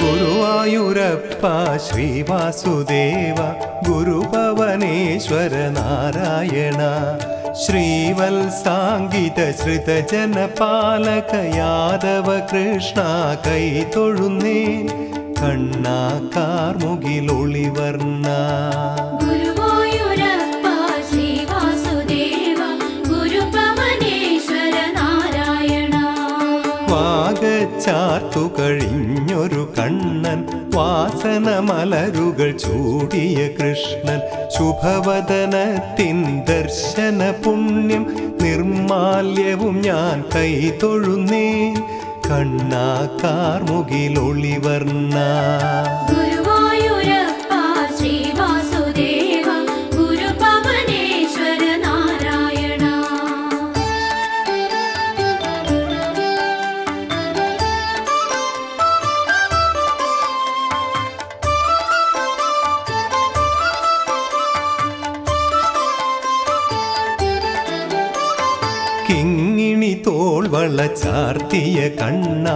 ഗുരുവായൂരപ്പ ശ്രീവാസുദേവ ഗുരുഭവനേശ്വര നാരായണ ശ്രീവത്സാംഗിത ശ്രുതജനപാലക യാദവ കൃഷ്ണ കൈ തൊഴുന്നേൻ കണ്ണാ കാർമുകിലൊളിവർണ്ണ ഗുരുവായൂരപ്പ ശ്രീവാസുദേവ ഗുരുപവനേശ്വര നാരായണ വാഗച്ചാർത്തു കഴിഞ്ഞൊരു കണ്ണൻ വാസന മലരുകൾ ചൂടിയ കൃഷ്ണൻ ശുഭവദനത്തിൻ ദർശന പുണ്യം നിർമാല്യവും ഞാൻ കൈ തൊഴുന്നേൻ കണ്ണാ കാർമുകിലൊളിവർണ്ണ ഗുരുവായൂരപ്പ ശ്രീവാസുദേവ ഗുരുപവനേശ്വര നാരായണ കിങ്ങിണി തോൾവള ചാർത്തിയ കണ്ണ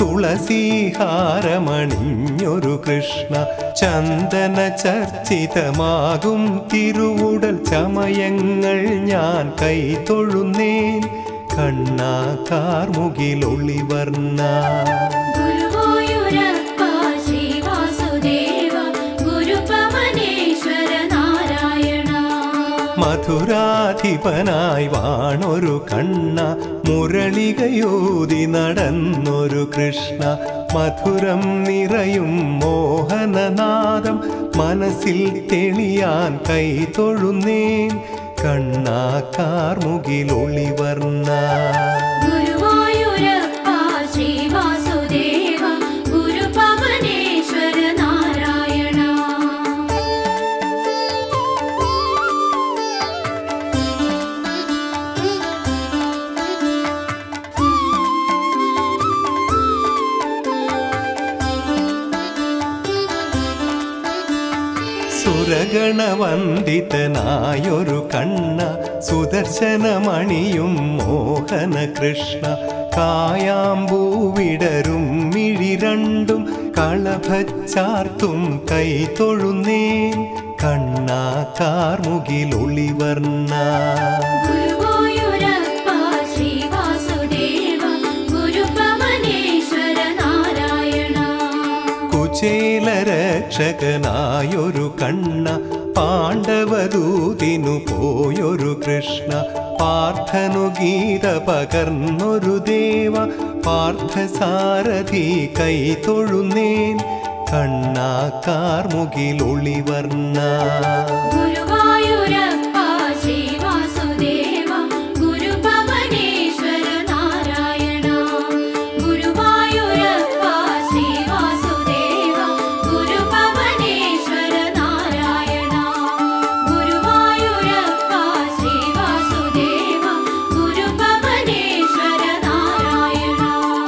തുളസീഹാരമണിഞ്ഞൊരു കൃഷ്ണ ചന്ദന ചർച്ചിതമാകും തിരുവുടൽ ചമയങ്ങൾ ഞാൻ കൈ തൊഴുന്നേൻ കണ്ണാ കാർമുകിലൊളിവർണ്ണ ഗുരുവായൂരപ്പ ശ്രീവാസുദേവ ഗുരുപവനേശ്വര നാരായണ മധുരാധിപനായി വാണൊരു കണ്ണ മുരളികയോതി നടന്നൊരു കൃഷ്ണ മധുരം നിറയും മോഹനനാദം മനസ്സിൽ തെളിയാൻ കൈ തൊഴുന്നേൻ കണ്ണാ കാർമുകിലൊളിവർണ്ണ ഗുരുവായൂരപ്പ ശ്രീവാസുദേവ ഗുരുപവനേശ്വര നാരായണ സുരഗണവന്ദിതനായൊരു കണ്ണ സുദർശനമണിയും മോഹന കൃഷ്ണ കായാമ്പൂവിടരും മിഴി രണ്ടും കളഭച്ചാർത്തും കൈ തൊഴുന്നേൻ കണ്ണാ കാർമുകിലൊളിവർണ്ണ ഗുരുവായൂരപ്പ ശ്രീവാസുദേവ ഗുരുപവനേശ്വര നാരായണ കുചേലരക്ഷകനായൊരു കണ്ണ പാണ്ഡവദൂതിനു പോയൊരു കൃഷ്ണ പാർത്ഥനു ഗീത പകർന്നൊരു ദേവ പാർത്ഥസാരഥി കൈ തൊഴുന്നേൻ കണ്ണാ കാർമുകിലൊളിവർണ്ണ ഗുരുവായൂരപ്പ ശ്രീവാസുദേവ ഗുരുപവനേശ്വര നാരായണ ഗുരുവായൂരപ്പ ശ്രീവാസുദേവ ഗുരുപവനേശ്വര നാരായണ ഗുരുവായൂരപ്പ ശ്രീവാസുദേവ ഗുരുപവനേശ്വര നാരായണ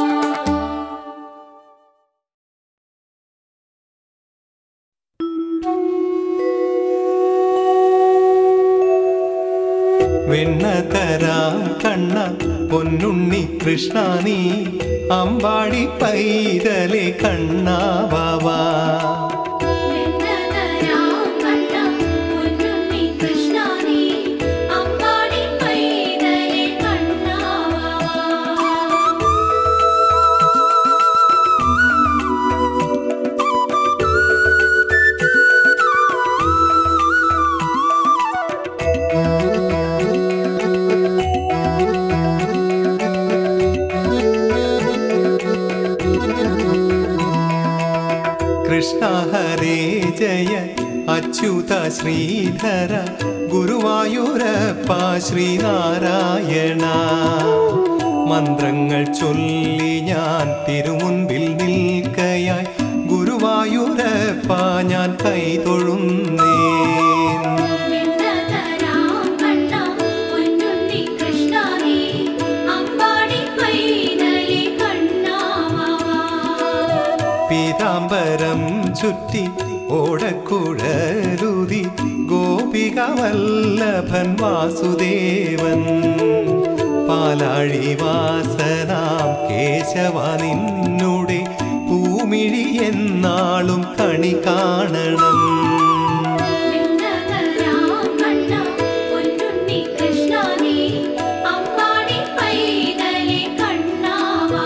വെണ്ണ തരാം കണ്ണ പൊന്നുണ്ണി കൃഷ്ണ നീ അമ്പാടി പൈതലെ കണ്ണാവാവാ വെണ്ണതരാം കണ്ണ പൊന്നുണ്ണി കൃഷ്ണ നീ അമ്പാടി പൈതലെ കണ്ണാവാ കൃഷ്ണ ഹരേ ജയ അച്യുത ശ്രീധര ഗുരുവായൂരപ്പ ശ്രീനാരായണ മന്ത്രങ്ങൾ ചൊല്ലി ഞാൻ തിരുമുൻപിൽ നിൽക്കയായി ഗുരുവായൂരപ്പ ഞാൻ കൈതൊഴുന്നേൻ വെണ്ണതരാം കണ്ണ പൊന്നുണ്ണി കൃഷ്ണ നീ അമ്പാടി പൈതലെ കണ്ണാവാ പീതാംബരം ചുറ്റി ഓടക്കുഴലുതി ഗോപിക വല്ലഭൻ വാസുദേവൻ പാലാഴി വാസനാം കേശവ നിന്നുടെ പൂമിഴിയ എന്നാളും കണി കാണണം വിണ്ണതരാം കണ്ണ പൊന്നുണ്ണി കൃഷ്ണ നീ അമ്പാടി പൈതലേ കണ്ണാവാ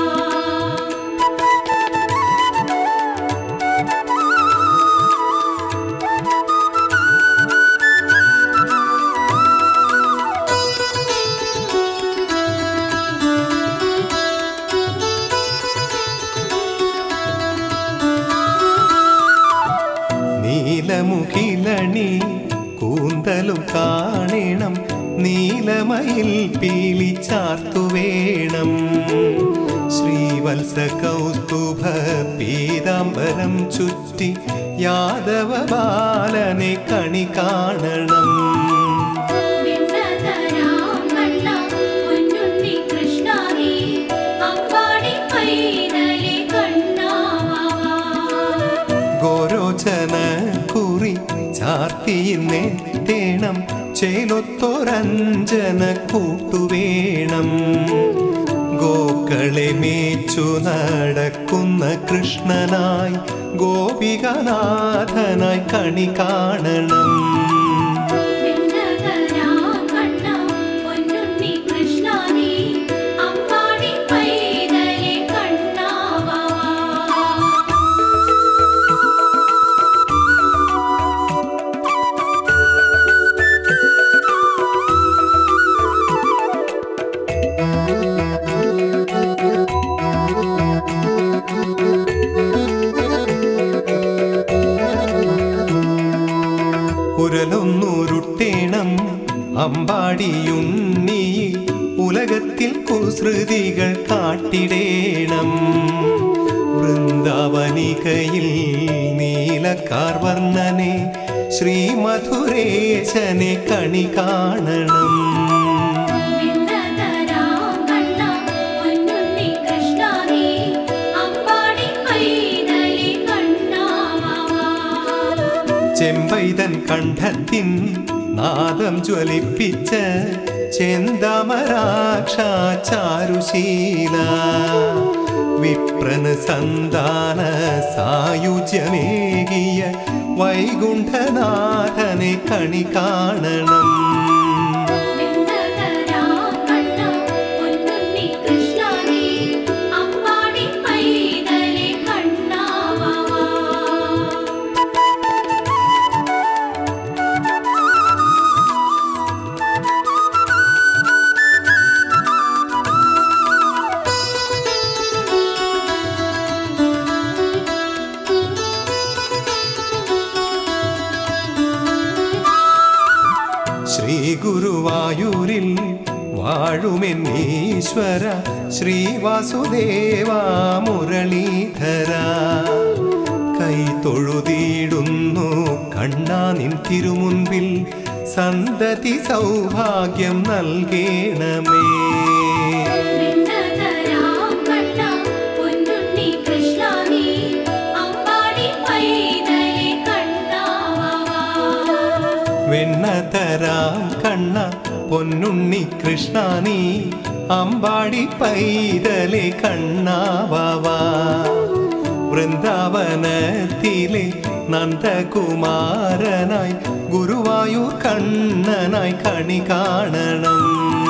നീലമുഖിലണി കൂന്തലും കാണണം നീലമയിൽ പീലി ചാർത്തുവേണം ശ്രീവത്സ കൗസ്തുഭ പീതാംബരം ചുറ്റി യാദവ ബാലനെ കണി കാണണം വിണ്ണതരാം കണ്ണ പൊന്നുണ്ണി കൃഷ്ണ നീ അമ്പാടി പൈതലേ കണ്ണാവാ ഗോരോചന കുറി ചാർത്തിയിന്നെത്തേണം ചേലൊത്തൊരഞ്ജന കൂട്ടുവേണം ഗോക്കളെ മേച്ചു നടക്കുന്ന കൃഷ്ണനായി ഗോപികനാഥനായി കണി കാണണം വിണ്ണതരാം കണ്ണ പൊന്നുണ്ണി കൃഷ്ണ നീ അമ്പാടി പൈതലേ കണ്ണാവാ ഉരലൊന്നുരുട്ടേണം അമ്പാടിയുണ്ണി ഉലകത്തിൽ കുസൃതികൾ കാട്ടിടേണം വൃന്ദാവനികയിൽ നീലക്കാർവർണ്ണനെ ശ്രീമധുരേശനെ കണി കാണണം വിണ്ണതരാം കണ്ണ പൊന്നുണ്ണി കൃഷ്ണ നീ അമ്പാടി പൈതലേ കണ്ണാവാ ചെമ്പൈതൻ കണ്ഠത്തിൻ നാദം ജ്വലിപ്പിച്ച ചെന്താമരാക്ഷ ചാരുശീല വിപ്രന് സന്താന സായുജ്യമേകിയ വൈകുണ്ഠനാഥനെ കണി കാണണം വിണ്ണതരാം കണ്ണ പൊന്നുണ്ണി കൃഷ്ണ നീ അമ്പാടി പൈതലേ കണ്ണാവാ ശ്രീ ഗുരുവായൂരിൽ വാഴുമെന്നീശ്വര ശ്രീവാസുദേവ മുരളീധര കൈ തൊഴുതിയിടുന്നു കണ്ണാ നിൻ തിരുമുൻപിൽ സന്തതി സൗഭാഗ്യം നൽകേണമേ വിണ്ണതരാം കണ്ണ പൊന്നുണ്ണി കൃഷ്ണ നീ അമ്പാടി പൈതലേ കണ്ണാവാ വെണ്ണതരാം കണ്ണ പൊന്നുണ്ണി കൃഷ്ണ നീ അമ്പാടി പൈതലെ കണ്ണാവാ വൃന്ദാവനത്തിലെ നന്ദകുമാരനായി ഗുരുവായൂർ കണ്ണനായി കണി കാണണം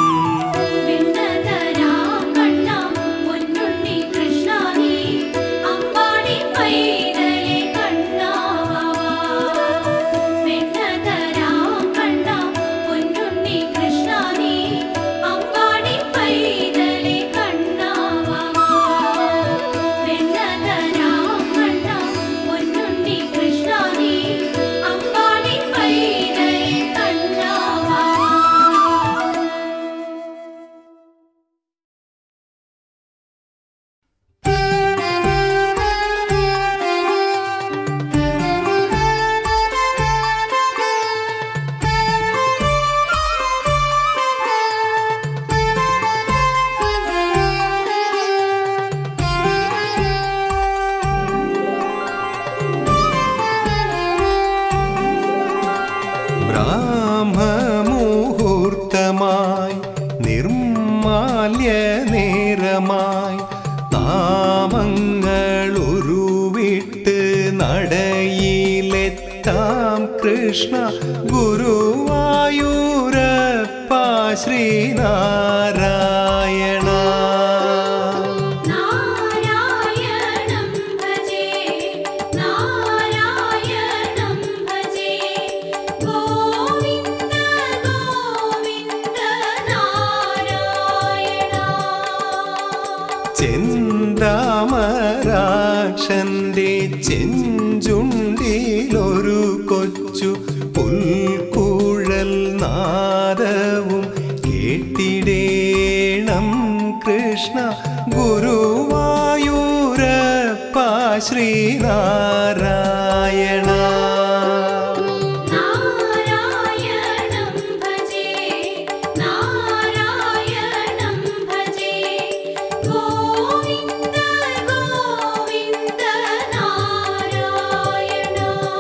വിണ്ണതരാം കണ്ണ പൊന്നുണ്ണി കൃഷ്ണ നീ അമ്പാടി പൈതലേ കണ്ണാവാ വിണ്ണതരാം കണ്ണ പൊന്നുണ്ണി കൃഷ്ണ നീ അമ്പാടി പൈതലേ കണ്ണാവാ വിണ്ണതരാം കണ്ണ പൊന്നുണ്ണി കൃഷ്ണ നീ അമ്പാടി പൈതലേ കണ്ണാവാ നടയിലെത്താം കൃഷ്ണ ഗുരുവായൂരപ്പ ശ്രീനാരായണ നാരായണം ഭജേ നാരായണം ഭജേ ഗോവിന്ദ ഗോവിന്ദ നാരായണ ചെന്താമരാക്ഷന്റെ ചെഞ്ചുണ്ടിലൊരു കൊച്ചു പുൽക്കുഴൽ നാദവും കേട്ടിടേണം കൃഷ്ണ ഗുരുവായൂരപ്പ ശ്രീനാരായണ നാരായണം ഭജേ നാരായണം ഭജേ ഗോവിന്ദ ഗോവിന്ദ നാരായണ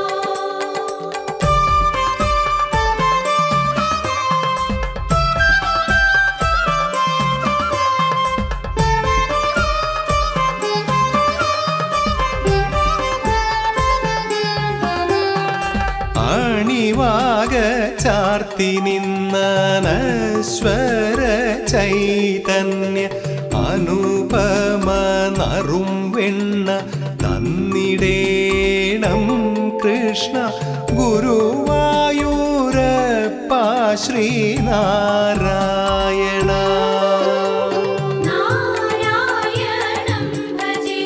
അണിവാക ചാർത്തി നിന്ന നശ്വര ചൈതന്യ അനുപമ നറും വെണ്ണ തന്നിടേണം കൃഷ്ണ ഗുരുവായൂരപ്പ ശ്രീനാരായണ നാരായണം ഭജേ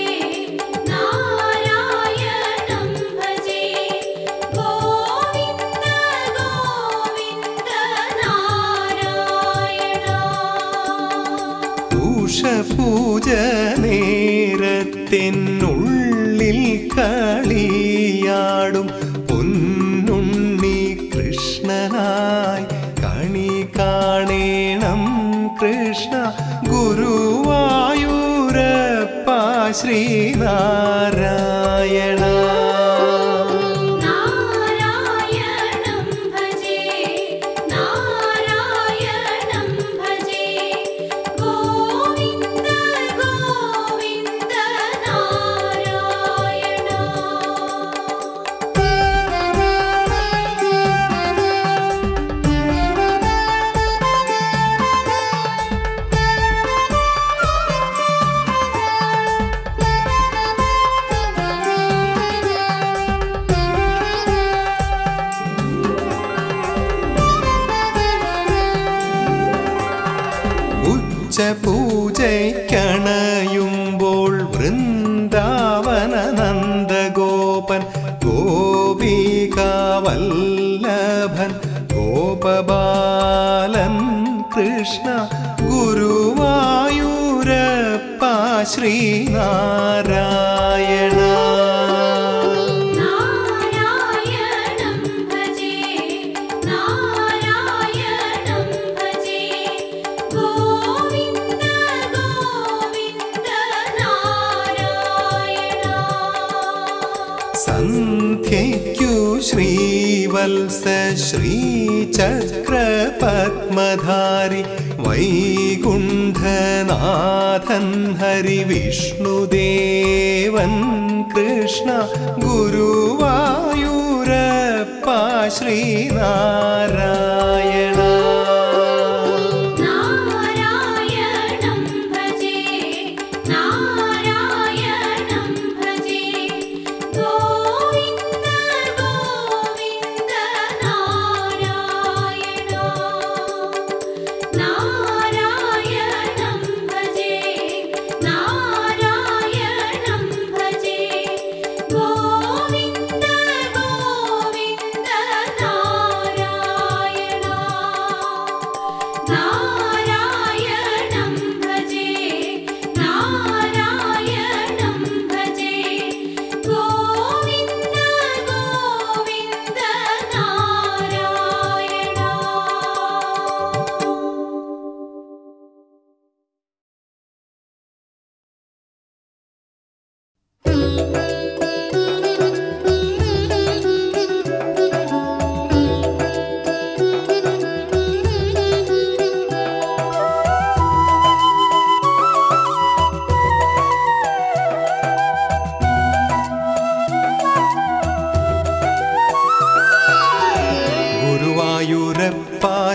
നാരായണം ഭജേ ഗോവിന്ദ ഗോവിന്ദ നാരായണ ഉഷപൂജ നേരത്തിനുള്ളിൽ കളിയാടും പൊന്നുണ്ണി കൃഷ്ണനായി കണി കാണേണം കൃഷ്ണ ഗുരുവായൂരപ്പ ശ്രീനാരായണ നാരായണം ഭജേ നാരായണം ഭജേ ഗോവിന്ദ ഗോവിന്ദ നാരായണ ഉച്ച പൂജയ്ക്കണയുമ്പോൾ വൃന്ദാവന നന്ദഗോപൻ ഗോപികാവല്ലഭൻ ഗോപബാലൻ കൃഷ്ണ ഗുരുവായൂരപ്പ ശ്രീനാരായണ നാരായണം ഭജേ നാരായണം ഭജേ ഗോവിന്ദ ഗോവിന്ദ നാരായണ സന്ധ്യയ്ക്കു ശ്രീവത്സ ശ്രീചക്രപത്മധാരി വൈകുണ്ഠനാഥൻ ഹരിവിഷ്ണുദേവൻ കൃഷ്ണ ഗുരുവായൂരപ്പ ശ്രീനാരായണ നാരായണം ഭജേ നാരായണം ഭജേ ഗോവിന്ദ ഗോവിന്ദ നാരായണ നാരായണം ഭജേ നാരായണം ഭജേ ഗോവിന്ദ ഗോവിന്ദ നാരായണ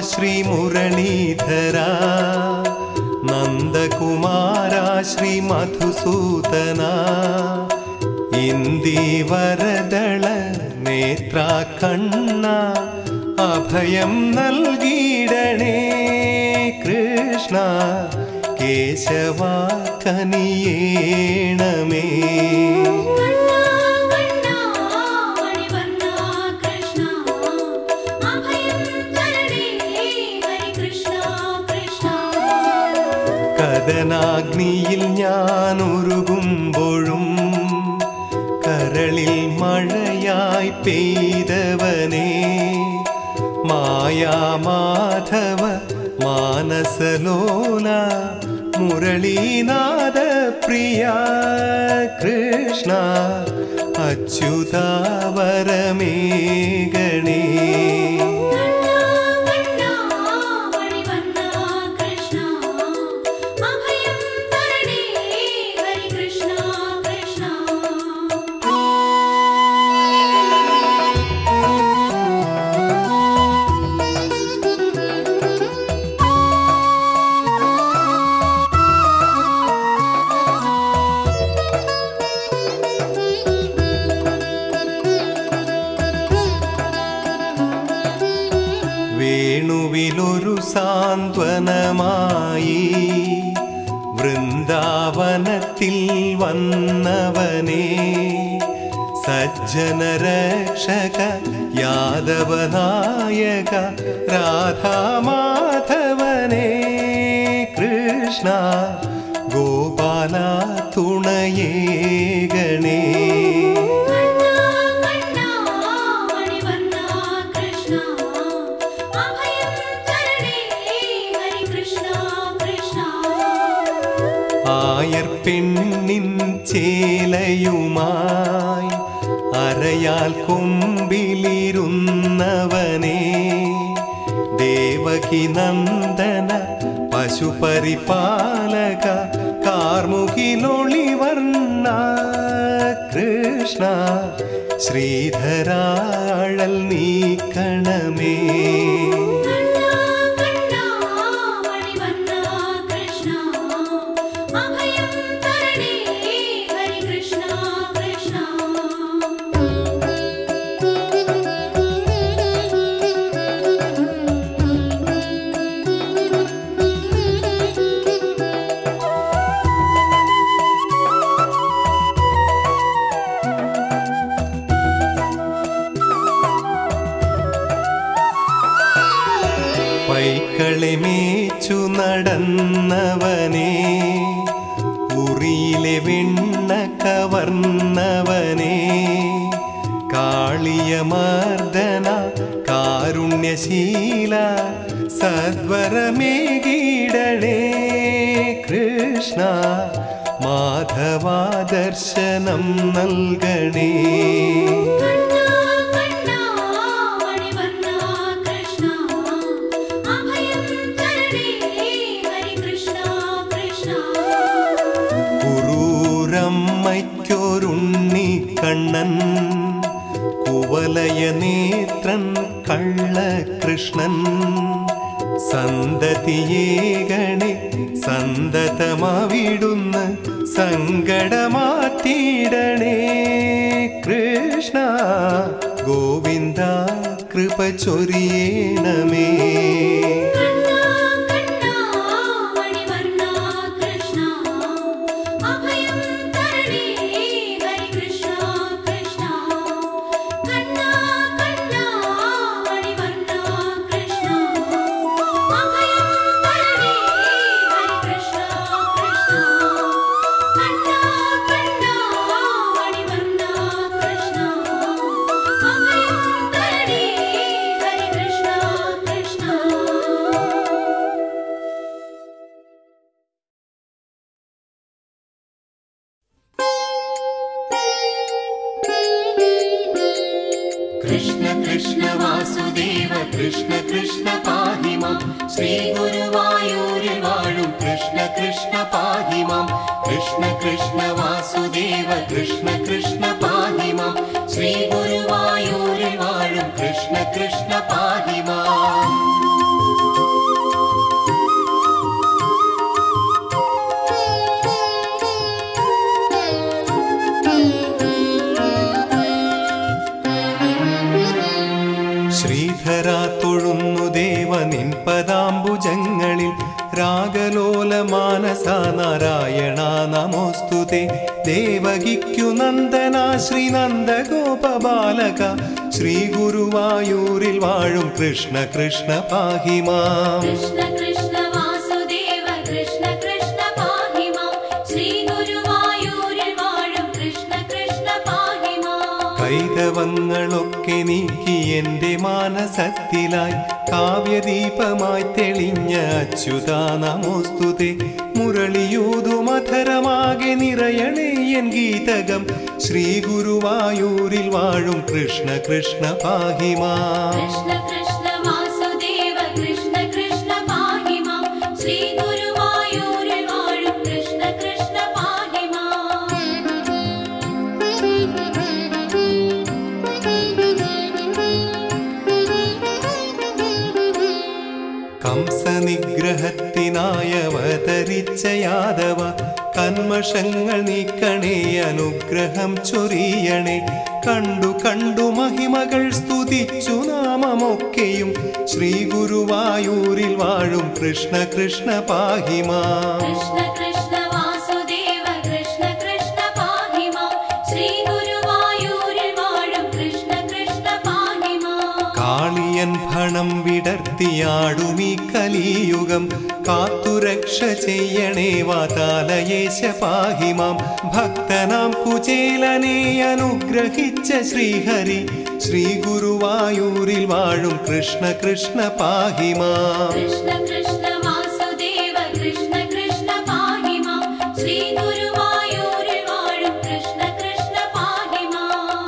ശ്രീമുരളീധര നന്ദകുമാര ശ്രീ മധുസൂദന ഇന്ദീവരദള നേത്ര കണ്ണ അഭയം നൽകിയിടണേ കൃഷ്ണ കേശവ കനിയേണമേ കണ്ണാ കണ്ണാ മണിവർണ്ണാ കൃഷ്ണ അഭയം തരണേ ഹരി കൃഷ്ണ കൃഷ്ണ കഥനാഗ്നിയിൽ ഞാൻ ഉരുകുമ്പോഴും കരളിൽ മഴയായി പെയ്തവനേ മായാമാധവ മാനസലോല മുരളീനാഥ പ്രിയ കൃഷ്ണ അച്യുതാവരമേഗണേ കണ്ണാ കണ്ണാ മണിവർണ്ണാ കൃഷ്ണ അഭയം തരണേ ഹരി കൃഷ്ണ കൃഷ്ണ വേണുവിലൊരു സാന്ത്വനമായി വൃന്ദാവനത്തിൽ വന്നവനേ സജ്ജനരക്ഷക യാദവനായക രാധാമാധവനേ കൃഷ്ണ ഗോപാല തുണയേകണേ കണ്ണാ കണ്ണാ മണിവർണ്ണാ കൃഷ്ണ അഭയം തരണേ ഹരി കൃഷ്ണ കൃഷ്ണ ആയർ പെണ്ണിൻ ചേലയുമായി അരയാൽ കൊമ്പിലിരുന്നവനേ ദേവകി നന്ദന പശുപരിപാലക കാർമുകിലൊളിവർണ്ണ കൃഷ്ണ ശ്രീധരാഴൽ നീക്കണമേ കണ്ണാ കണ്ണാ മണിവർണ്ണാ കൃഷ്ണ അഭയം തരണേ ഹരി കൃഷ്ണ കൃഷ്ണ പൈക്കളെ മേച്ചു നടന്നവനേ ഉറിയിലെ വെണ്ണ കവർന്നവനേ കാളിയമർദ്ദന കാരുണ്യശീല സദ്വരമേകീടണേ കൃഷ്ണ മാധവ ദർശനം നൽകണേ കണ്ണാ കണ്ണാ മണിവർണ്ണാ കൃഷ്ണ അഭയം തരണേ ഹരി കൃഷ്ണ കൃഷ്ണ കുറൂരമ്മയ്ക്കൊരുണ്ണിക്കണ്ണൻ കുവലയ നേത്രൻ കള്ളകൃഷ്ണൻ സന്തതിയേകണെ സന്തതമവിടുന്ന് സങ്കടമാറ്റിയിടണേ കൃഷ്ണ ഗോവിന്ദ കൃപ ചൊരിയണമേ കണ്ണാ കണ്ണാ മണിവർണ്ണാ കൃഷ്ണ അഭയം തരണേ ഹരി കൃഷ്ണ കൃഷ്ണ കണ്ണാ കണ്ണാ മണിവർണ്ണാ കൃഷ്ണ അഭയം തരണേ ഹരി കൃഷ്ണ കൃഷ്ണ കണ്ണാ കണ്ണാ മണിവർണ്ണാ കൃഷ്ണ അഭയം തരണേ ഹരി കൃഷ്ണ കൃഷ്ണ कृष्ण कृष्ण वासुदेव कृष्ण कृष्ण पाहि मां श्रीगुरुवायूरिൽ വാഴും കൃഷ്ണ കൃഷ്ണ പാഹി മാം കൃഷ്ണ കൃഷ്ണ വാസുദേവ കൃഷ്ണ കൃഷ്ണ പാഹി മാം ശ്രീഗുരുവായൂരിൽ വാഴും കൃഷ്ണ കൃഷ്ണ പാഹി മാം ശ്രീധരാ തൊഴുന്നു ദേവ നിൻ പദാംബുജങ്ങളിൽ രാഗലോല മാനസ നാരായണ നമോസ്തുതേ ദേവകിക്കു നന്ദന ശ്രീനന്ദ ഗോപബാലക ശ്രീ ഗുരുവായൂരിൽ വാഴും കൃഷ്ണ കൃഷ്ണ പാഹിമാം കൃഷ്ണ കൃഷ്ണ വാസുദേവ കൃഷ്ണ കൃഷ്ണ പാഹി മാം ശ്രീ ഗുരുവായൂരിൽ വാഴും കൃഷ്ണ കൃഷ്ണ പാഹി മാം കൈതവങ്ങളൊക്കെ നീക്കി എന്റെ മാനസത്തിലായി കാവ്യദീപമായി തെളിഞ്ഞ അച്യുത നമോസ്തുതേ മുരളിയൂതു മധുരമാകെ നിറയണേ എൻ ഗീതകം ശ്രീ ഗുരുവായൂരിൽ വാഴും കൃഷ്ണ കൃഷ്ണ പാഹിമാ കൃഷ്ണ കൃഷ്ണ വാസുദേവ കൃഷ്ണ കൃഷ്ണ പാഹി മാം ശ്രീ ഗുരുവായൂരിൽ വാഴും കൃഷ്ണ കൃഷ്ണ പാഹി മാം കംസനിഗ്രഹത്തിനായി അവതരിച്ച യാദവ കന്മഷങ്ങൾ നീക്കണേ അനുഗ്രഹം ചൊരിയണേ കണ്ടു കണ്ടു മഹിമകൾ സ്തുതിച്ചു നാമമൊക്കെയും ശ്രീ ഗുരുവായൂരിൽ വാഴും കൃഷ്ണ കൃഷ്ണ പാഹിമാ കൃഷ്ണ കൃഷ്ണ വാസുദേവ കൃഷ്ണ കൃഷ്ണ പാഹി മാം ശ്രീ ഗുരുവായൂരിൽ വാഴും കൃഷ്ണ കൃഷ്ണ പാഹി മാം കാളിയൻ ഭണം വിടർത്തിയാടുമീ കലിയുഗം കാത്തുരക്ഷ ചെയ്യണേ വാതാലയേശ പാഹിമാം ഭക്തനാം കുചേലനെ അനുഗ്രഹിച്ച ശ്രീഹരി ശ്രീ ഗുരുവായൂരിൽ വാഴും കൃഷ്ണ കൃഷ്ണ പാഹിമാം കൃഷ്ണ കൃഷ്ണ വാസുദേവ കൃഷ്ണ കൃഷ്ണ പാഹി മാം ശ്രീ ഗുരുവായൂരിൽ വാഴും കൃഷ്ണ കൃഷ്ണ പാഹി മാം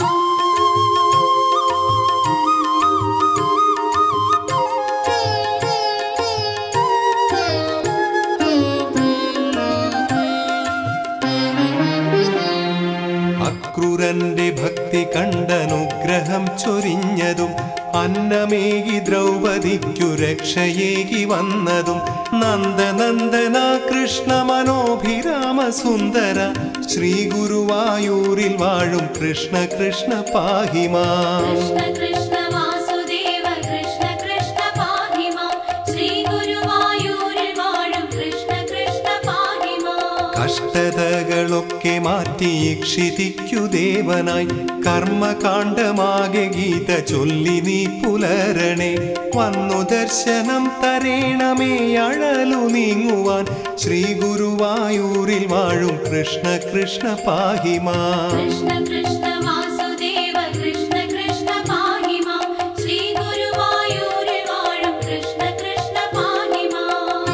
അക്രൂരന്റെ ഭക്തി കണ്ടനുഗ്രഹം ചൊരിഞ്ഞതും അന്നമേകി ദ്രൗപദിക്കു രക്ഷയേകി വന്നതും നന്ദനന്ദന കൃഷ്ണ മനോഭിരാമ സുന്ദര ശ്രീ ഗുരുവായൂരിൽ വാഴും കൃഷ്ണ കൃഷ്ണ പാഹിമാ കൃഷ്ണ കൃഷ്ണ വാസുദേവ കൃഷ്ണ കൃഷ്ണ പാഹി മാം ശ്രീ ഗുരുവായൂരിൽ വാഴും കൃഷ്ണ കൃഷ്ണ പാഹി മാം കഷ്ടതകളൊക്കെ മാറ്റി ഇക്ഷിതിക്കു ദേവനായി കർമ്മകാണ്ഡമാകെ ഗീത ചൊല്ലി നീ പുലരണേ വന്നു ദർശനം തരേണമേ അഴലു നീങ്ങുവാൻ ശ്രീ ഗുരുവായൂരിൽ വാഴും കൃഷ്ണ കൃഷ്ണ പാഹിമാ കൃഷ്ണ കൃഷ്ണ വാസുദേവ കൃഷ്ണ കൃഷ്ണ പാഹി മാം ശ്രീ ഗുരുവായൂരിൽ വാഴും കൃഷ്ണ കൃഷ്ണ പാഹി മാം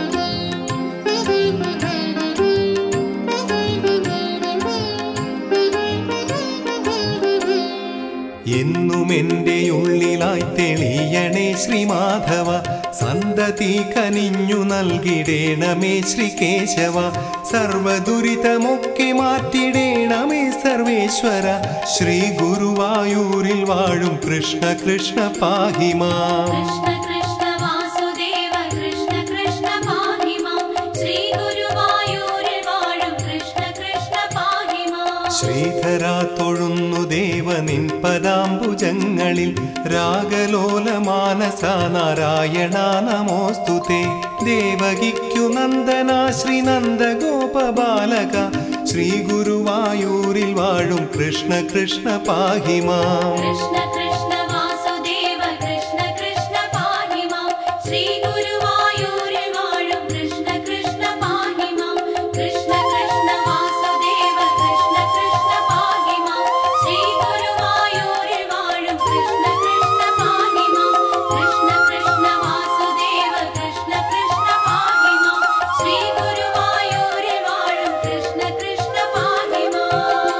എന്നും എൻ്റെ ഉള്ളിലായി തെളിയണേ ശ്രീമാധവ സന്തതി കനിഞ്ഞു നൽകിടേണമേ ശ്രീ കേശവ സർവദുരിതമൊക്കെ മാറ്റിടേണമേ സർവേശ്വര ശ്രീ ഗുരുവായൂരിൽ വാഴും കൃഷ്ണ കൃഷ്ണ പാഹിമാ കൃഷ്ണ കൃഷ്ണ വാസുദേവ കൃഷ്ണ കൃഷ്ണ പാഹി മാം ശ്രീ ഗുരുവായൂരിൽ വാഴും കൃഷ്ണ കൃഷ്ണ പാഹി മാം ശ്രീധര തൊഴുന്നു ദേവനിൻ പദാംബുജങ്ങളിൽ രാഗലോല മാനസ നാരായണ നമോസ്തുതേ ദേവകിക്കു നന്ദന ശ്രീനന്ദ ഗോപബാലക ശ്രീ ഗുരുവായൂരിൽ വാഴും കൃഷ്ണ കൃഷ്ണ പാഹിമാം കൃഷ്ണ കൃഷ്ണ വാസുദേവ കൃഷ്ണ കൃഷ്ണ പാഹി മാം ശ്രീ ഗുരുവായൂരിൽ വാഴും കൃഷ്ണ കൃഷ്ണ പാഹി മാം കൃഷ്ണ കൃഷ്ണ വാസുദേവ കൃഷ്ണ കൃഷ്ണ പാഹി മാം ശ്രീ ഗുരുവായൂരിൽ വാഴും കൃഷ്ണ കൃഷ്ണ പാഹി മാം കൃഷ്ണ കൃഷ്ണ വാസുദേവ കൃഷ്ണ കൃഷ്ണ പാഹി മാം ശ്രീ ഗുരുവായൂരിൽ വാഴും കൃഷ്ണ കൃഷ്ണ പാഹി മാം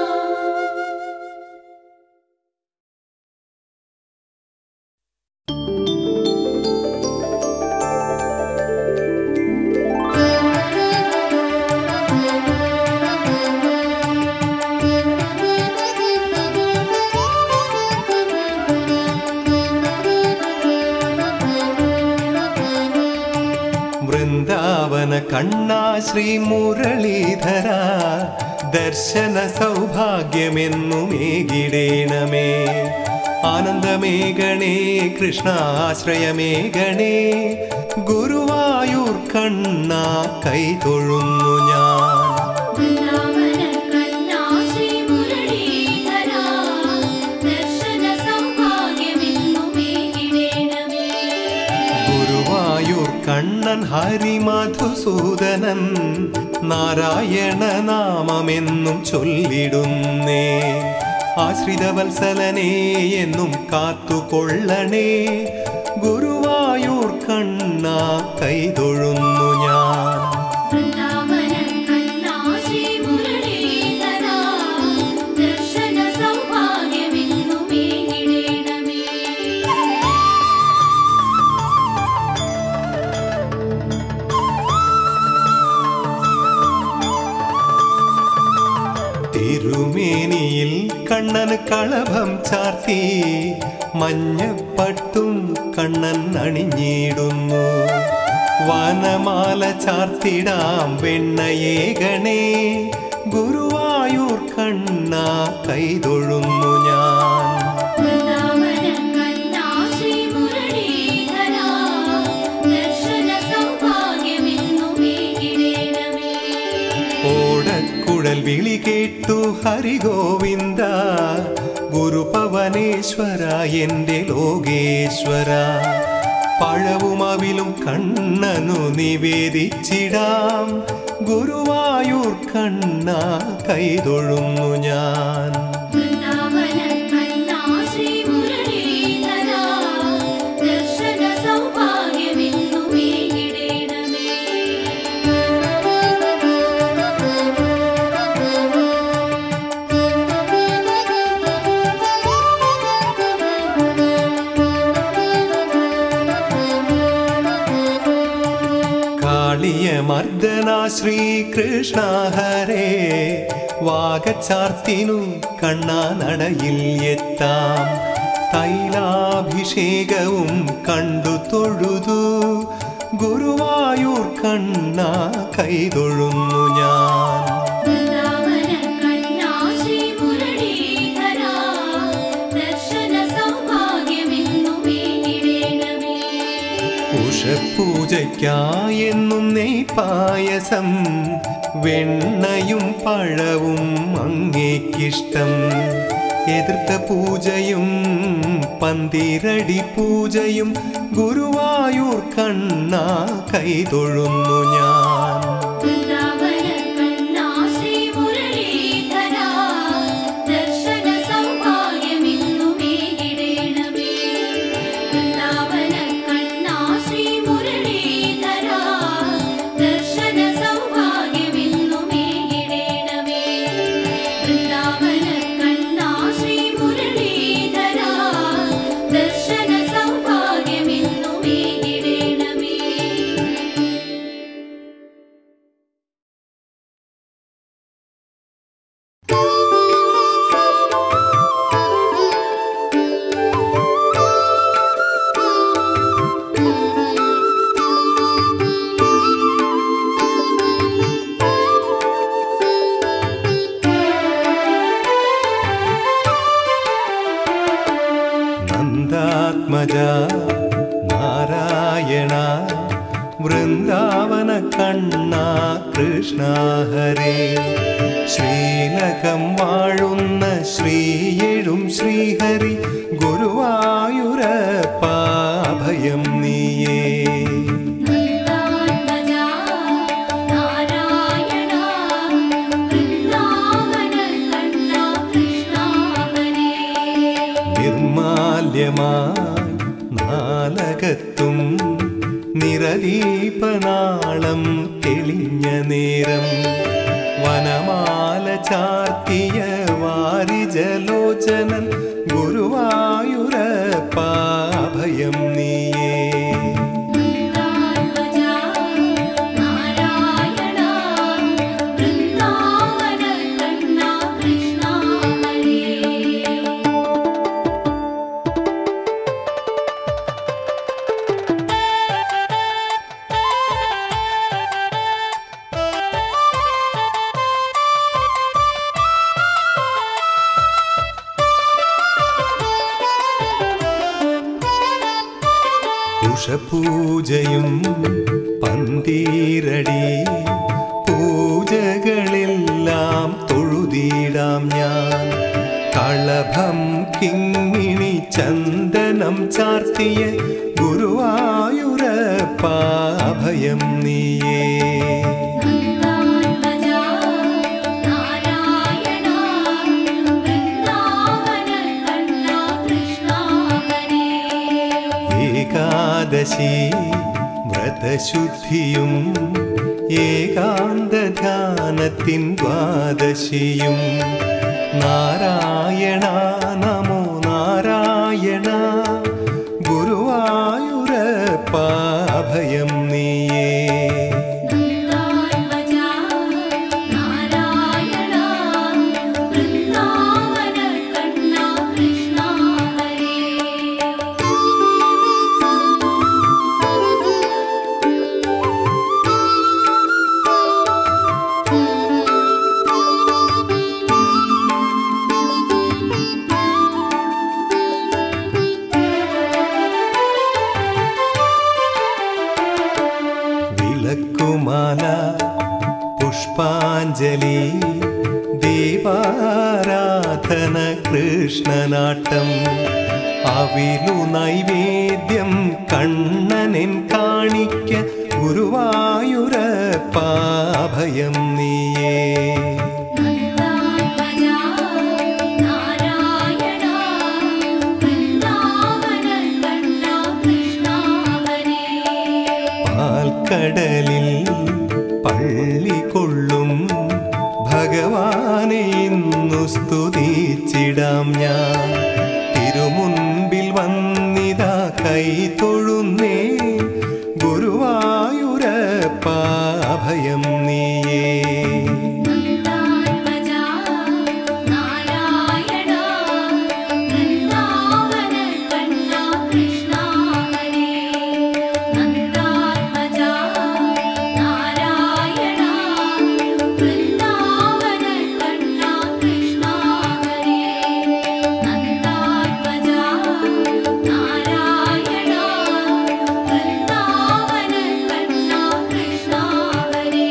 വൃന്ദാവന കണ്ണാ ശ്രീ മുരളീധര ദർശന സൗഭാഗ്യമെന്നുമേകിടേണമേ ആനന്ദമേഘണേ കൃഷ്ണ ആശ്രയമേഘണേ ഗുരുവായൂർ കണ്ണ കൈതൊഴുന്നു ഞാൻ വൃന്ദാവന കണ്ണാ ശ്രീ മുരളീധരാ ദർശന സൗഭാഗ്യമെന്നുമേ കിടേണമേ ഗുരുവായൂർ കണ്ണൻ ഹരിമധുസൂദനൻ നാരായണ നാമമെന്നും ചൊല്ലിടുന്നേ ആശ്രിതവത്സലനേ എന്നും കാത്തുകൊള്ളണേ ഗുരുവായൂർ കണ്ണ കൈതൊഴുന്നു ഞാൻ വൃന്ദാവന കണ്ണാ ശ്രീ മുരളീധരാ ദർശന സൗഭാഗ്യമെന്നുമേ കിടേണമേ തിരുമേനിയിൽ കണ്ണന് കളഭം ചാർത്തി മഞ്ഞപ്പട്ടും കണ്ണൻ അണിഞ്ഞിടുന്നു വനമാല ചാർത്തിടാം വെണ്ണയേകണേ ഗുരുവായൂർ കണ്ണ കൈതൊഴുന്നു ഞാൻ വൃന്ദാവന കണ്ണാ ശ്രീ മുരളീധരാ ദർശന സൗഭാഗ്യമെന്നുമേ കിടേണമേ ഓടക്കുഴൽ വിളി കേട്ടു ഹരിഗോവിന്ദ ഗുരുപവനേശ്വര എന്റെ ലോകേശ്വര പഴവും അവിലും കണ്ണനു നിവേദിച്ചിടാം ഗുരുവായൂർ കണ്ണ കൈതൊഴുന്നു ഞാൻ വൃന്ദാവന കണ്ണാ ശ്രീ മുരളീധരാ ദർശന സൗഭാഗ്യമെന്നുമേ കിടേണമേ കാളിയ മർദ്ദന ശ്രീകൃഷ്ണ ഹരേ വാഗച്ചാർത്തിനു കണ്ണാനടയിൽ എത്താം തൈലാഭിഷേകവും കണ്ടു തൊഴുതു ഗുരുവായൂർ കണ്ണ കൈതൊഴുന്നു ഞാൻ വൃന്ദാവന കണ്ണാ ശ്രീ മുരളീധരാ ദർശന സൗഭാഗ്യമെന്നുമേ കിടേണമേ ഉഷപൂജയ്ക്കായെന്നും നെയ് പായസം വെണ്ണയും പഴവും അങ്ങേക്കിഷ്ടം എതിർത്ത പൂജയും പന്തിരടി പൂജയും ഗുരുവായൂർ കണ്ണ കൈതൊഴുന്നു ഞാൻ വൃന്ദാവന കണ്ണാ ശ്രീ മുരളീധരാ ദർശന സൗഭാഗ്യമെന്നുമേ കിടേണമേ വൃന്ദാവന കണ്ണാ ശ്രീ മുരളീധരാ ദർശന സൗഭാഗ്യമെന്നുമേ കിടേണമേ വൃന്ദാവന കണ്ണാ ശ്രീ മുരളീധരാ ദർശന സൗഭാഗ്യമെന്നുമേ കിടേണമേ നന്ദാത്മജ നാരായണ വൃന്ദാവന കണ്ണ കൃഷ്ണ ഹരേ ശ്രീലകം വാഴുന്ന ശ്രീയെഴും ശ്രീഹരി ഗുരുവായൂരപ്പാഭയം നീയേ നന്ദാത്മജാ നാരായണ വൃന്ദാവന കണ്ണാ കൃഷ്ണ ഹരേ നിർമാല്യമായി നാലകത്തും നിറദീപനാളം തെളിഞ്ഞ നേരം വനമാല ചാർത്തിയ വാരിജലോചനൻ ഗുരുവായൂരപ്പാഭയം നീയേ നന്ദാത്മജാ നാരായണ വൃന്ദാവന കണ്ണാ കൃഷ്ണ ഹരേ ും ഉഷപൂജയും പന്തീരടി പൂജകളെല്ലാം തൊഴുതിടാം ഞാൻ കളഭം കിങ്ങിണി ചന്ദനം ചാർത്തിയ ഗുരുവായൂരപ്പാഭയം നീയേ നന്ദാത്മജാ നാരായണ വൃന്ദാവന കണ്ണാ കൃഷ്ണ ഹരേ ഏകാദശി വ്രതശുദ്ധിയും ഏകാന്ത ധ്യാനത്തിൻ ദ്വാദശിയും നാരായണ നമോ നാരായണ ഗുരുവായൂരപ്പാഭയം നീയേ നന്ദാത്മജാ നാരായണ വൃന്ദാവന കണ്ണാ കൃഷ്ണ ഹരേ വിളക്കുമാല പുഷ്പാഞ്ജലി ദീപാരാധന കൃഷ്ണനാട്ടം അവിലു നൈവേദ്യം കണ്ണനെൻ കാണിക്ക ഗുരുവായൂരപ്പാഭയം നീയേ നന്ദാത്മജാ നാരായണ വൃന്ദാവന കണ്ണാ കൃഷ്ണ ഹരേ പാൽക്കടലിൽ പള്ളി കൊള്ളും ഭഗവാനെ ഇന്നു സ്തുതിച്ചിടാം ഞാൻ തിരുമുൻപിൽ വന്നിതാ കൈ തൊഴുന്നേ ഗുരുവായൂരപ്പാഭയം നീയേ നന്ദാത്മജാ നാരായണ വൃന്ദാവന കണ്ണാ കൃഷ്ണ ഹരേ നന്ദാത്മജാ നാരായണ വൃന്ദാവന കണ്ണാ കൃഷ്ണ ഹരേ നന്ദാത്മജാ നാരായണ വൃന്ദാവന കണ്ണാ കൃഷ്ണ ഹരേ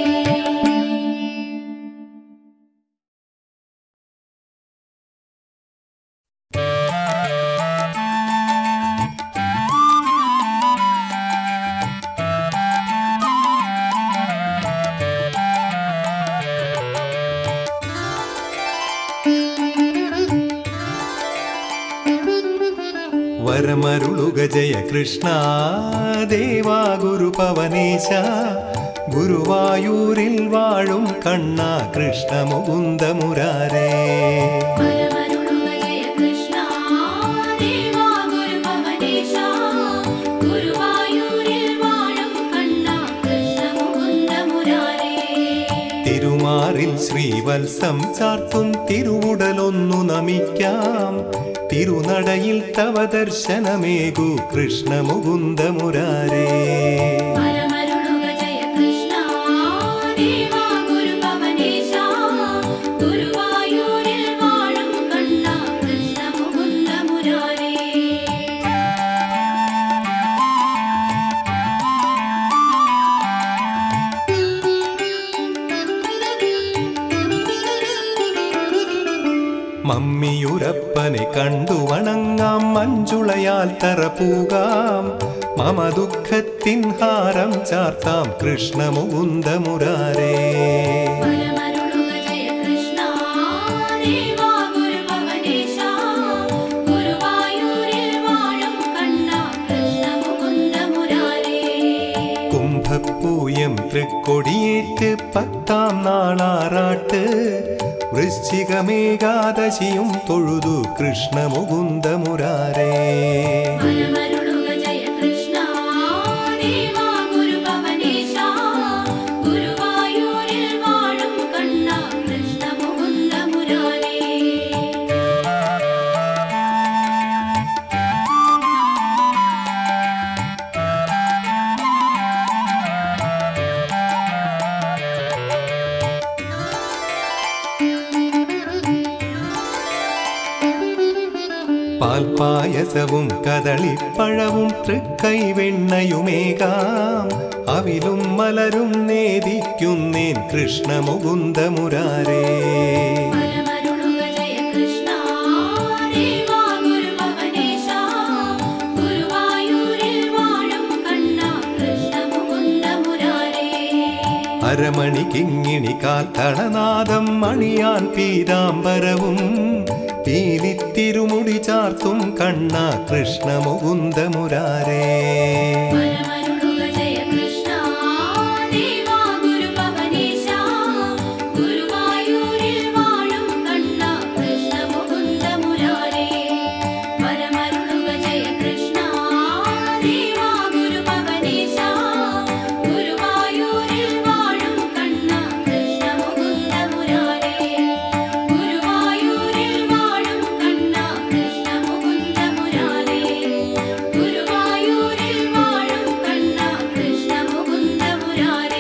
വരമരുളുക ജയ കൃഷ്ണ ദേവാ ഗുരു പവനേശ ഗുരുവായൂരിൽ വാഴും കണ്ണ കൃഷ്ണ മുകുന്ദ മുരാരേ പരമരുളുക ജയ കൃഷ്ണ ദേവാ ഗുരു പവനേശ ഗുരുവായൂരിൽ വാഴും കണ്ണ കൃഷ്ണ മുകുന്ദ മുരാരേ തിരുമാറിൽ ശ്രീവത്സം ചാർത്തും തിരുവുടലൊന്നു നമിക്കാം തിരുനടയിൽ തവ ദർശനമേകു കൃഷ്ണ മുകുന്ദ മുരാരേ പരമരുളുക ജയ കൃഷ്ണ ദേവാ ഗുരു പവനേശ ഗുരുവായൂരിൽ വാഴും കണ്ണ കൃഷ്ണ മുകുന്ദ മുരാരേ മമ്മിയുരപ്പനെ കണ്ടു വണങ്ങാം മഞ്ജുളയാൽ തറപൂകാം മമ ദുഃഖത്തിൻ ഹാരം ചാർത്താം കൃഷ്ണ മുകുന്ദ മുരാരേ പരമരുളുക ജയ കൃഷ്ണ ദേവാ ഗുരു പവനേശ ഗുരുവായൂരിൽ വാഴും കണ്ണ കൃഷ്ണ മുകുന്ദ മുരാരേ കുംഭപ്പൂയം തൃക്കൊടിയേറ്റ് പത്താം നാളാറാട്ട് വൃശ്ചികമേകാദശിയും തൊഴുതു കൃഷ്ണ മുകുന്ദ മുരാരേ പരമരുളുക ജയ കൃഷ്ണ ദേവാ ഗുരു പവനേശ ഗുരുവായൂരിൽ വാഴും കണ്ണ കൃഷ്ണ മുകുന്ദ മുരാരേ പാൽപായസവും കദളിപ്പഴവും തൃക്കൈ വെണ്ണയുമേകാം അവിലും മലരും നേദിക്കുന്നേൻ കൃഷ്ണമുകുന്ദമുരാരേ പരമരുളുക ജയ കൃഷ്ണ ദേവാ ഗുരുഭവനേശ ഗുരുവായൂരിൽ വാഴും കണ്ണ കൃഷ്ണ മുകുന്ദ മുരാരേ അരമണി കിങ്ങിണി കാൽത്തളനാദം മണിയാൻ പീതാംബരവും പീലിത്തിരുമുടി ചാർത്തും കണ്ണ കൃഷ്ണമുകുന്ദമുരാരേ പരമരുളുക ജയ കൃഷ്ണ ദേവാ ഗുരുഭവനേശ ഗുരുവായൂരിൽ വാഴും കണ്ണ കൃഷ്ണ മുകുന്ദ മുരാരേ പരമരുളുക ജയ കൃഷ്ണ ദേവാ ഗുരുഭവനേശ ഗുരുവായൂരിൽ വാഴും കണ്ണ കൃഷ്ണ മുകുന്ദ മുരാരേ ഗുരുവായൂരിൽ വാഴും കണ്ണ കൃഷ്ണ മുകുന്ദ മുരാരേ ഗുരുവായൂരിൽ വാഴും കണ്ണ കൃഷ്ണ മുകുന്ദ മുരാരേ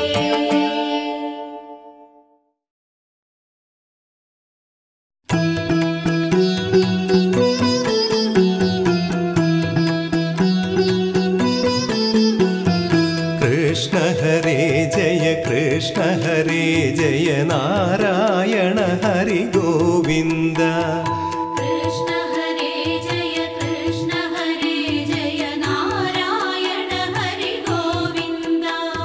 കൃഷ്ണ ഹരേ ജയ കൃഷ്ണ ഹരേ ജയ നാരായണ ഹരി ഗോവിന്ദ കൃഷ്ണ ഹരേ ജയ കൃഷ്ണ ഹരേ ജയ നാരായണ ഹരി ഗോവിന്ദ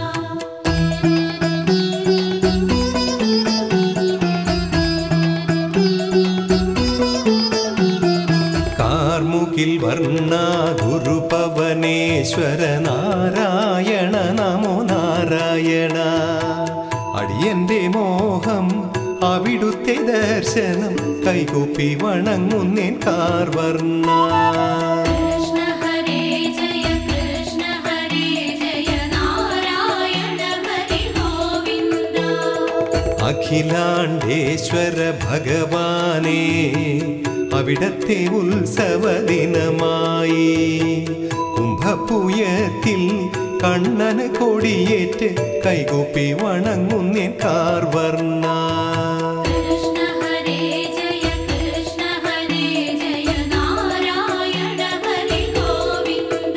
കാർമുകിൽ വർണ്ണ ഗുരുപവനേശ്വര നാരായണ നമോ നാരായണ അടിയന്റെ മോഹം അവിടുത്തെ ദർശനം കൈകൂപ്പി വണങ്ങുന്നേൻ കാർവർണ്ണ കൃഷ്ണ ഹരേ ജയ കൃഷ്ണ ഹരേ ജയ നാരായണ ഹരി ഗോവിന്ദ അഖിലാണ്ടേശ്വര ഭഗവാനേ അവിടത്തെ ഉത്സവ ദിനമായി കുംഭപൂയത്തിൽ കണ്ണന് കൊടിയേറ്റ് കൈകൂപ്പി വണങ്ങുന്നേൻ കാർവർണ്ണ കൃഷ്ണ ഹരേ ജയ കൃഷ്ണ ഹരേ ജയ നാരായണ ഹരി ഗോവിന്ദ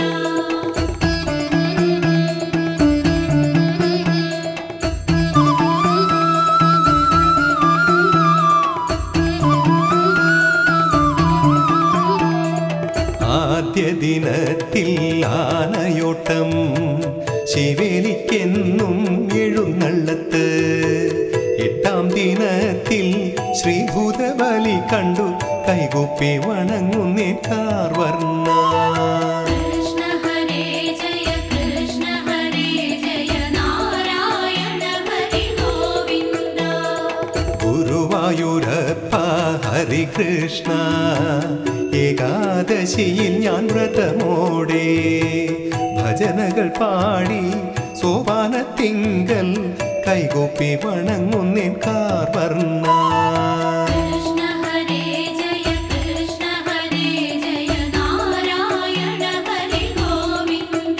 ആദ്യ ദിനത്തിൽ ആനയോട്ടം ശിവേലിക്കെന്നും എഴുന്നള്ളത്ത് എട്ടാം ദിനത്തിൽ ശ്രീഭൂതബലി കണ്ടു കൈകൂപ്പി വണങ്ങുന്നേ കാർവർണ്ണ കൃഷ്ണ ഹരേ ജയ കൃഷ്ണ ഹരേ ജയ നാരായണ ഹരി ഗോവിന്ദ ഗുരുവായൂരപ്പ ഹരികൃഷ്ണ ഏകാദശിയിൽ ഞാൻ വ്രതമോടെ ഭജനകൾ പാടി സോപാനത്തിങ്കൽ കൈകൂപ്പി വണങ്ങുന്നേൻ കാർവർണ്ണ കൃഷ്ണ ഹരേ ജയ കൃഷ്ണ ഹരേ ജയ നാരായണ ഹരി ഗോവിന്ദ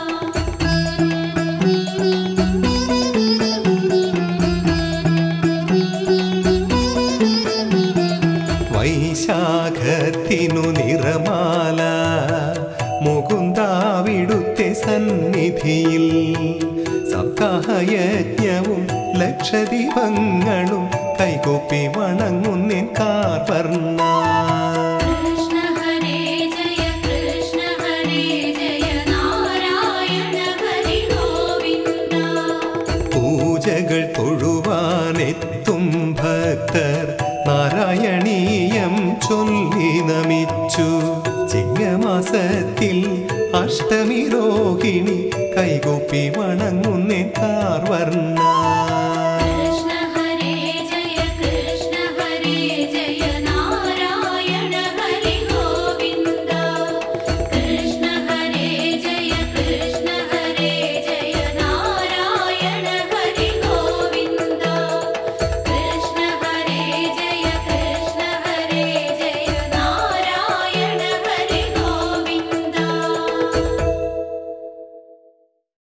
വൈശാഖത്തിനു നിറമാല മുകുന്ദാവിടുത്തെ സന്നിധിയിൽ സപ്താഹയജ്ഞവും ലക്ഷദീപങ്ങളും കൈകൂപ്പി വണങ്ങുന്നേൻ കാർവർണ്ണ കൃഷ്ണ ഹരേ ജയ കൃഷ്ണ ഹരേ ജയ നാരായണ ഹരി ഗോവിന്ദ പൂജകൾ തൊഴുവാനെത്തും ഭക്തർ നാരായണീയം ചൊല്ലി നമിച്ചു ചിങ്ങമാസത്തിൽ അഷ്ടമി രോഹിണി കൈകൂപ്പി വണങ്ങുന്നേ കാർവർണ്ണ